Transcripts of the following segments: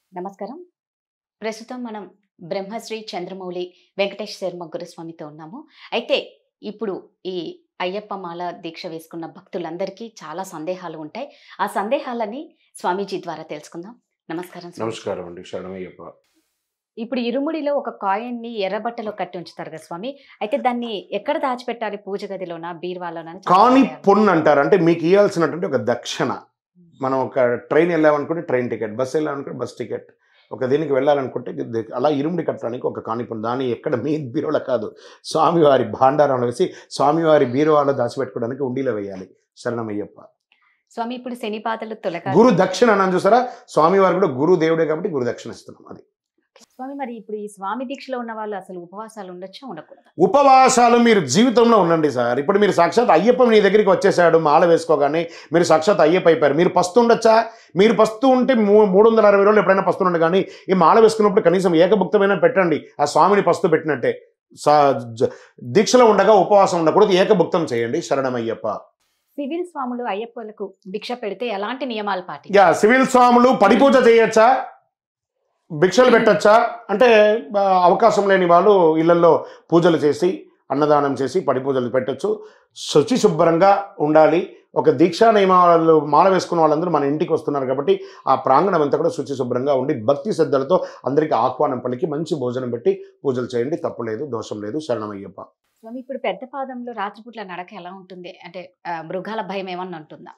నమస్కారం ప్రస్తుతం మనం బ్రహ్మశ్రీ చంద్రమౌళి వెంకటేష్ శర్మ గురుస్వామితో ఉన్నాము అయితే ఇప్పుడు ఈ అయ్యప్ప మాల దీక్ష వేసుకున్న భక్తులందరికీ చాలా సందేహాలు ఉంటాయి ఆ సందేహాలని స్వామీజీ ద్వారా తెలుసుకుందాం నమస్కారం స్వామీజీ. నమస్కారం అండి శరణమయ్యప్ప ఇప్పుడు ఇరుముడిలో ఒక కాయిన్ ని ఎర్రబట్టలో కట్టి ఉంచుతారు కదా స్వామి అయితే దాన్ని ఎక్కడ దాచిపెట్టాలి పూజ గదిలోనా బీర్వాలోనా అని చాలా కాని సందేహాలు. పొన్ను అంటారు అంటే మీకు ఇవ్వాల్సినటువంటి ఒక దక్షిణ మనం ఒక ట్రైన్ వెళ్ళామనుకుంటే ట్రైన్ టికెట్ బస్ వెళ్ళామనుకుంటే బస్ టికెట్ ఒక దీనికి వెళ్ళాలనుకుంటే ఇది- అలా ఇరుముడి కట్టడానికి ఒక కాని పొన్ను దాని ఎక్కడ మీ బీరువాలో కాదు స్వామివారి భాండారంలో వేసి స్వామివారి బీరువాలో దాచిపెట్టుకోవడానికి ఉండిలో వేయాలి శరణమయ్యప్ప స్వామి ఇప్పుడు శనిపాతలు తొలక గురు దక్షిణ అని చూసారా స్వామివారు కూడా గురు దేవుడే కాబట్టి గురు దక్షిణ ఇస్తున్నాం అది స్వామి మరి ఇప్పుడు ఈ స్వామి దీక్షలో ఉన్న వాళ్ళు అసలు ఉపవాసాలు ఉండొచ్చా ఉండకూడదు ఉపవాసాలు మీరు జీవితంలో ఉండండి సార్ ఇప్పుడు మీరు సాక్షాత్ అయ్యప్ప మీ దగ్గరికి వచ్చేసాడు మాల వేసుకోగానే మీరు సాక్షాత్ అయ్యప్ప అయిపోయారు మీరు పస్తు ఉండొచ్చా మీరు పస్తు ఉంటే మూ- మూడు వందల అరవై రోజులు ఎప్పుడైనా పస్తు ఉండండి కానీ ఈ మాల వేసుకున్నప్పుడు కనీసం ఏకభుక్తమైనా పెట్టండి ఆ స్వామిని పస్తు పెట్టినట్టే సా జ- దీక్షలో ఉండగా ఉపవాసం ఉండకూడదు ఏకభుక్తం చేయండి శరణమయ్యప్ప సివిల్ స్వాములు అయ్యప్పలకు భిక్ష పెడితే ఎలాంటి నియమాలు పాటి యా సివిల్ స్వాములు పడిపూజ చేయొచ్చా భిక్షలు పెట్టచ్చా అంటే ఆ, అవకాశం లేని వాళ్ళు ఇళ్లలో పూజలు చేసి అన్నదానం చేసి పడి పూజలు పెట్టచ్చు శుచి శుభ్రంగా ఉండాలి ఒక దీక్షా నియమాలు మాల వేసుకున్న వాళ్ళందరూ మన ఇంటికి వస్తున్నారు కాబట్టి ఆ ప్రాంగణం అంతా కూడా శుచి శుభ్రంగా ఉండి భక్తి శ్రద్ధలతో అందరికీ ఆహ్వానం పలికి మంచి భోజనం పెట్టి పూజలు చేయండి తప్పు లేదు దోషం లేదు శరణమయ్యప్ప స్వామి ఇప్పుడు పెద్ద పాదంలో రాత్రిపూట్ల నడక ఎలా ఉంటుంది అంటే ఆ, మృగాల భయం ఏమన్నా ఉంటుందా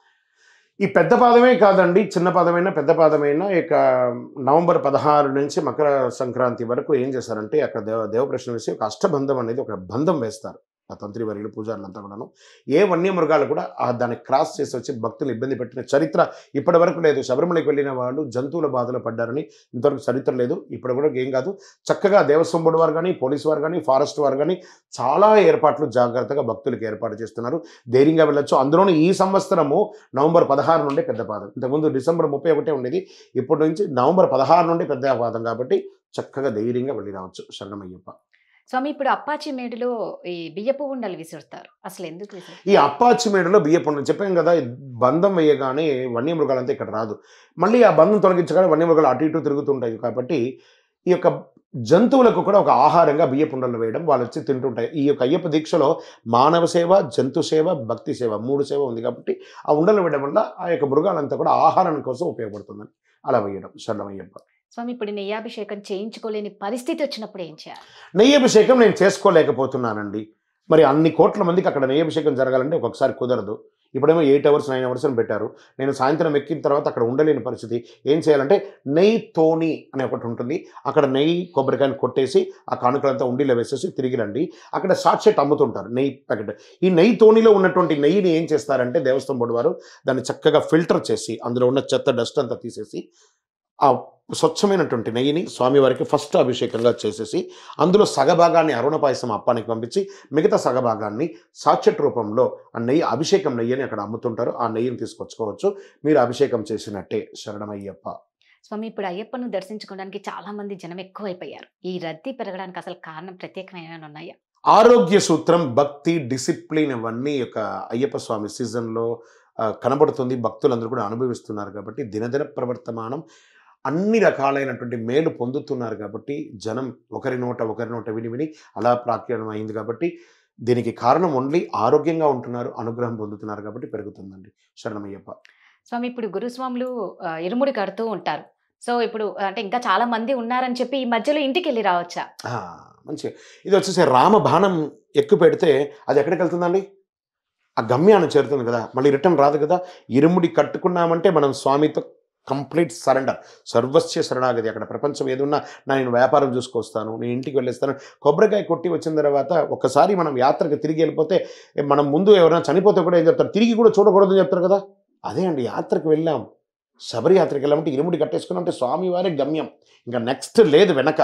ఈ పెద్ద పాదమే కాదండి చిన్న పాదమైనా పెద్ద పాదమైనా ఇక నవంబర్ పదహారు నుంచి మకర సంక్రాంతి వరకు ఏం చేస్తారంటే అక్కడ దేవ దేవప్రశ్న వేసి ఒక అష్టబంధం అనేది ఒక బంధం వేస్తారు ఆ తంత్రి వర్యులు పూజారులంతా కూడాను ఏ వన్యమృగాలు కూడా ఆ దాన్ని క్రాస్ చేసి వచ్చి భక్తులు ఇబ్బంది పెట్టిన చరిత్ర ఇప్పటి వరకు లేదు శబరిమలకి వెళ్ళిన వాళ్ళు జంతువుల బాధలు పడ్డారని ఇంతవరకు చరిత్ర లేదు ఇప్పుడు కూడా ఏం కాదు చక్కగా దేవస్వంబుడు వారు కానీ పోలీసు వారు కానీ ఫారెస్ట్ వారు కానీ చాలా ఏర్పాట్లు జాగ్రత్తగా భక్తులకు ఏర్పాటు చేస్తున్నారు ధైర్యంగా వెళ్ళొచ్చు అందులోనూ ఈ సంవత్సరము నవంబర్ పదహారు నుండి పెద్ద పాదం ఇంతకుముందు డిసెంబర్ ముప్పై ఒకటే ఉండేది ఇప్పటి నుంచి నవంబర్ పదహారు నుండి పెద్ద పాదం కాబట్టి చక్కగా ధైర్యంగా వెళ్ళి రావచ్చు శరణమయ్యప్ప స్వామి ఇప్పుడు అప్పాచి మేడులో ఈ బియ్యపు ఉండలు విసురుతారు అసలు ఎందుకు విసురుతారు ఈ అప్పాచి మేడలో బియ్యపు ఉండలు చెప్పాం కదా ఈ బంధం వేయగానే వన్యమృగాలంతా ఇక్కడ రాదు మళ్ళీ ఆ బంధం తొలగించగానే వన్యమృగాలు అటు ఇటు తిరుగుతుంటాయి కాబట్టి ఈ యొక్క జంతువులకు కూడా ఒక ఆహారంగా బియ్యపు ఉండలు వేయడం వాళ్ళు వచ్చి తింటుంటాయి ఈ యొక్క అయ్యప్ప దీక్షలో మానవ సేవ జంతు సేవ భక్తి సేవ మూడు సేవ ఉంది కాబట్టి ఆ ఉండలు వేయడం వల్ల ఆ యొక్క మృగాలంతా కూడా ఆహారం కోసం ఉపయోగపడుతుందని అలా వేయడం శరణమయ్యప్ప స్వామి ఇప్పుడు నెయ్యాభిషేకం చేయించుకోలేని పరిస్థితి వచ్చినప్పుడు ఏం చేయాలి నెయ్యి అభిషేకం నేను చేసుకోలేకపోతున్నానండి మరి అన్ని కోట్ల మందికి అక్కడ నెయ్యి అభిషేకం జరగాలంటే ఒక్కొక్కసారి కుదరదు ఇప్పుడేమో ఎయిట్ అవర్స్ నైన్ అవర్స్ అని పెట్టారు నేను సాయంత్రం ఎక్కిన తర్వాత అక్కడ ఉండలేని పరిస్థితి ఏం చేయాలంటే నెయ్యి తోని అనే ఒకటి ఉంటుంది అక్కడ నెయ్యి కొబ్బరికాయని కొట్టేసి ఆ కానుకలంతా ఉండిలో వేసేసి తిరిగి రండి అక్కడ షార్ట్ షెట్ అమ్ముతుంటారు నెయ్యి ప్యాకెట్ ఈ నెయ్యి తోనిలో ఉన్నటువంటి నెయ్యిని ఏం చేస్తారంటే దేవస్థానం బోర్డు వారు దాన్ని చక్కగా ఫిల్టర్ చేసి అందులో ఉన్న చెత్త డస్ట్ అంతా తీసేసి ఆ స్వచ్ఛమైనటువంటి నెయ్యిని స్వామివారికి ఫస్ట్ అభిషేకంగా చేసేసి అందులో సగభాగాన్ని అరుణ పాయసం అప్పానికి పంపించి మిగతా సగభాగాన్ని సాచెట్ రూపంలో ఆ నెయ్యి అభిషేకం నెయ్యి అని అక్కడ అమ్ముతుంటారు ఆ నెయ్యిని తీసుకొచ్చుకోవచ్చు మీరు అభిషేకం చేసినట్టే శరణమయ్యప్ప స్వామి ఇప్పుడు అయ్యప్పను దర్శించుకోవడానికి చాలా మంది జనం ఎక్కువైపోయారు ఈ రద్దీ పెరగడానికి అసలు కారణం ప్రత్యేకమైన ఉన్నాయా ఆరోగ్య సూత్రం భక్తి డిసిప్లిన్ ఇవన్నీ ఈ యొక్క అయ్యప్ప స్వామి సీజన్లో ఆ, కనబడుతుంది భక్తులందరూ కూడా అనుభవిస్తున్నారు కాబట్టి దినదిన ప్రవర్తమానం అన్ని రకాలైనటువంటి మేలు పొందుతున్నారు కాబట్టి జనం ఒకరి నోట ఒకరి నోట విని విని అలా ప్రాఖ్యానం అయింది కాబట్టి దీనికి కారణం ఓన్లీ ఆరోగ్యంగా ఉంటున్నారు అనుగ్రహం పొందుతున్నారు కాబట్టి పెరుగుతుందండి శరణమయ్యప్ప స్వామి ఇప్పుడు గురుస్వాములు ఆ, ఇరుముడి కడుతూ ఉంటారు సో ఇప్పుడు అంటే ఇంకా చాలా మంది ఉన్నారని చెప్పి ఈ మధ్యలో ఇంటికి వెళ్ళి రావచ్చా ఆ, మంచిగా ఇది వచ్చేసి రామ బాణం ఎక్కువ పెడితే అది ఎక్కడికి వెళ్తుందండి ఆ గమ్యాన్ని చేరుతుంది కదా మళ్ళీ రిటర్న్ రాదు కదా ఇరుముడి కట్టుకున్నామంటే మనం స్వామితో కంప్లీట్ సరెండర్ సర్వస్య శరణాగతి అక్కడ ప్రపంచం ఏదున్నా నా నేను వ్యాపారం చూసుకొస్తాను నేను ఇంటికి వెళ్ళేస్తాను కొబ్బరికాయ కొట్టి వచ్చిన తర్వాత ఒకసారి మనం యాత్రకు తిరిగి వెళ్ళిపోతే ఏ, మనం ముందు ఎవరైనా చనిపోతే కూడా ఏం చెప్తారు తిరిగి కూడా చూడకూడదని చెప్తారు కదా అదే అండి యాత్రకు వెళ్ళాం శబరి యాత్రకు వెళ్ళామంటే ఇరుముడి కట్టేసుకున్నామంటే స్వామివారే గమ్యం ఇంకా నెక్స్ట్ లేదు వెనక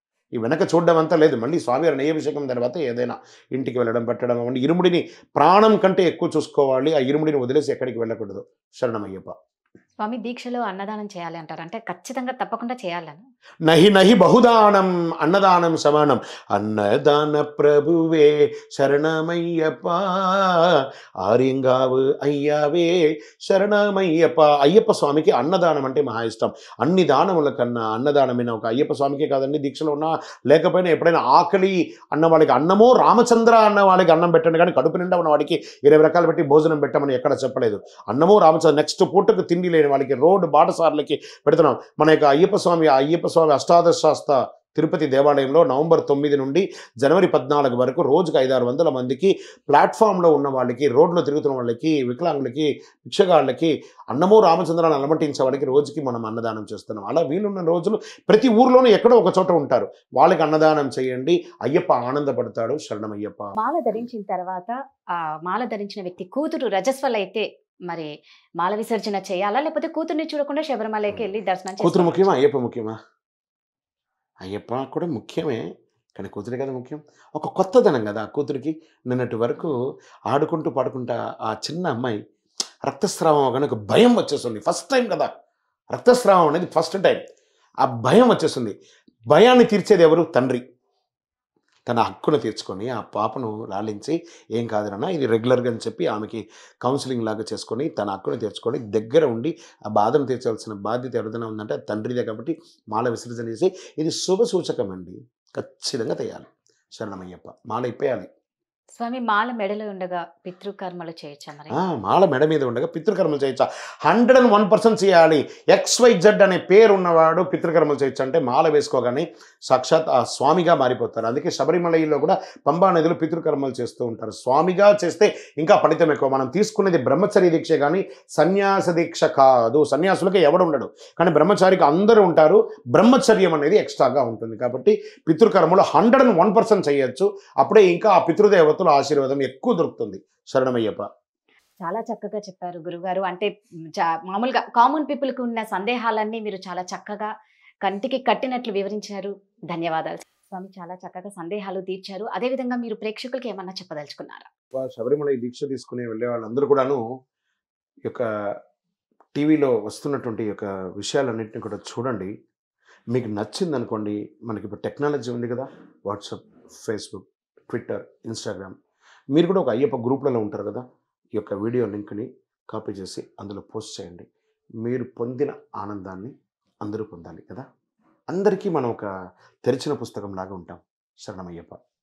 ఈ వెనక చూడడం అంతా లేదు మళ్ళీ స్వామివారి నైవేశకం తర్వాత ఏదైనా ఇంటికి వెళ్ళడం పెట్టడం అవ్వండి ఇరుముడిని ప్రాణం కంటే ఎక్కువ చూసుకోవాలి ఆ ఇరుముడిని వదిలేసి ఎక్కడికి వెళ్ళకూడదు శరణమయ్యప్ప స్వామి దీక్షలో అన్నదానం చేయాలి అంటారు అంటే ఖచ్చితంగా తప్పకుండా చేయాలని నహి నహి బహుదానం అన్నదానం సమానం అన్నదాన ప్రభువే శరణమయ్యప్ప ఆర్యంగావు అయ్యావే శరణమయ్యప్ప అయ్యప్ప స్వామికి అన్నదానం అంటే మహా ఇష్టం అన్ని దానముల కన్నా అన్నదానమైన ఒక అయ్యప్ప స్వామికే కాదండి దీక్షలో ఉన్నా లేకపోయినా ఎప్పుడైనా ఆకలి అన్న వాళ్ళకి అన్నమో రామచంద్ర అన్న వాళ్ళకి అన్నం పెట్టండి కానీ కడుపు నిండా ఉన్న వాడికి ఇరవై రకాలు పెట్టి భోజనం పెట్టమని ఎక్కడ చెప్పలేదు అన్నమో రామచంద్ర నెక్స్ట్ పూటకు తిండి లేని వాళ్ళకి రోడ్డు బాటసార్లకి పెడుతున్నాం మన యొక్క అయ్యప్ప స్వామి ఆ అయ్యప్ప స్వామి అష్టాదశ శాస్త్ర తిరుపతి దేవాలయంలో నవంబర్ తొమ్మిది నుండి జనవరి పద్నాలుగు వరకు రోజుకు ఐదారు వందల మందికి ప్లాట్ఫామ్లో ఉన్న వాళ్ళకి రోడ్లో తిరుగుతున్న వాళ్ళకి వికలాంగులకి భిక్షగాళ్ళకి అన్నమో రామచంద్రాన్ని అలమటించే వాళ్ళకి రోజుకి మనం అన్నదానం చేస్తున్నాం అలా వీలున్న రోజులు ప్రతి ఊర్లోనూ ఎక్కడో ఒక చోట ఉంటారు వాళ్ళకి అన్నదానం చేయండి అయ్యప్ప ఆనందపడతాడు శరణమయ్యప్ప మాల ధరించిన తర్వాత ఆ మాల ధరించిన వ్యక్తి కూతురు రజస్వల అయితే మరి మాల విసర్జన చేయాలా లేకపోతే కూతుర్ని చూడకుండా శబరిమలకి వెళ్ళి దర్శనం కూతురు చేసుకోవచ్చా? ముఖ్యమా అయ్యప్ప ముఖ్యమా అయ్యప్ప కూడా ముఖ్యమే కానీ కూతురే కదా ముఖ్యం ఒక కొత్తదనం కదా ఆ కూతురికి నిన్నటి వరకు ఆడుకుంటూ పాడుకుంటా ఆ చిన్న అమ్మాయి రక్తస్రావం అవగానే ఒక భయం వచ్చేస్తుంది ఫస్ట్ టైం కదా రక్తస్రావం అనేది ఫస్ట్ టైం ఆ భయం వచ్చేస్తుంది భయాన్ని తీర్చేది ఎవరు తండ్రి తన హక్కును తీర్చుకొని ఆ పాపను లాలించి ఏం కాదురన్నా ఇది రెగ్యులర్గా అని చెప్పి ఆమెకి కౌన్సిలింగ్ లాగా చేసుకొని తన హక్కును తీర్చుకొని దగ్గర ఉండి ఆ బాధను తీర్చాల్సిన బాధ్యత ఎవరిదైనా ఉందంటే అది తండ్రిదే కాబట్టి మాల విసర్జన చేసి ఇది శుభ సూచకం అండి ఖచ్చితంగా తెయాలి శరణమయ్యప్ప మాల ఇప్పేయాలి స్వామి మాల మెడలో ఉండగా పితృకర్మలు చేయొచ్చా మరి ఆ, మాల మెడ మీద ఉండగా పితృకర్మలు చేయొచ్చా హండ్రెడ్ అండ్ వన్ పర్సెంట్ చేయాలి ఎక్స్ వై జెడ్ అనే పేరు ఉన్నవాడు పితృకర్మలు చేయొచ్చు అంటే మాల వేసుకోగానే సాక్షాత్ ఆ స్వామిగా మారిపోతారు అందుకే శబరిమలలో కూడా పంబా నదిలో పితృకర్మలు చేస్తూ ఉంటారు స్వామిగా చేస్తే ఇంకా ఫలితం ఎక్కువ మనం తీసుకునేది బ్రహ్మచర్య దీక్ష కానీ సన్యాస దీక్ష కాదు సన్యాసులకి ఎవడు ఉండడు కానీ బ్రహ్మచారికి అందరూ ఉంటారు బ్రహ్మచర్యం అనేది ఎక్స్ట్రాగా ఉంటుంది కాబట్టి పితృకర్మలు హండ్రెడ్ అండ్ వన్ పర్సెంట్ చేయొచ్చు అప్పుడే ఇంకా ఆ పితృదేవతల ఆశీర్వాదం ఎక్కువ దొరుకుతుంది శరణమయ్యప్ప చాలా చక్కగా చెప్పారు గురుగారు అంటే చా- మామూలుగా కామన్ పీపుల్ కి ఉన్న సందేహాలన్నీ మీరు చాలా చక్కగా కంటికి కట్టినట్లు వివరించారు ధన్యవాదాలు స్వామి చాలా చక్కగా సందేహాలు తీర్చారు అదే విధంగా మీరు ప్రేక్షకులకి ఏమన్నా చెప్పదలుచుకున్నారా వా- శబరిమల ఈ దీక్ష తీసుకునే వెళ్ళే వాళ్ళందరూ కూడాను ఈ యొక్క టీవీలో వస్తున్నటువంటి ఈ యొక్క విషయాలన్నింటినీ కూడా చూడండి మీకు నచ్చింది అనుకోండి మనకి ఇప్పుడు టెక్నాలజీ ఉంది కదా వాట్సాప్ ఫేస్బుక్ ట్విట్టర్ ఇన్స్టాగ్రామ్ మీరు కూడా ఒక అయ్యప్ప గ్రూప్లలో ఉంటారు కదా ఈ యొక్క వీడియో లింక్ని కాపీ చేసి అందులో పోస్ట్ చేయండి మీరు పొందిన ఆనందాన్ని అందరూ పొందాలి కదా అందరికీ మనం ఒక తెరిచిన పుస్తకం లాగా ఉంటాం శరణమయ్యప్ప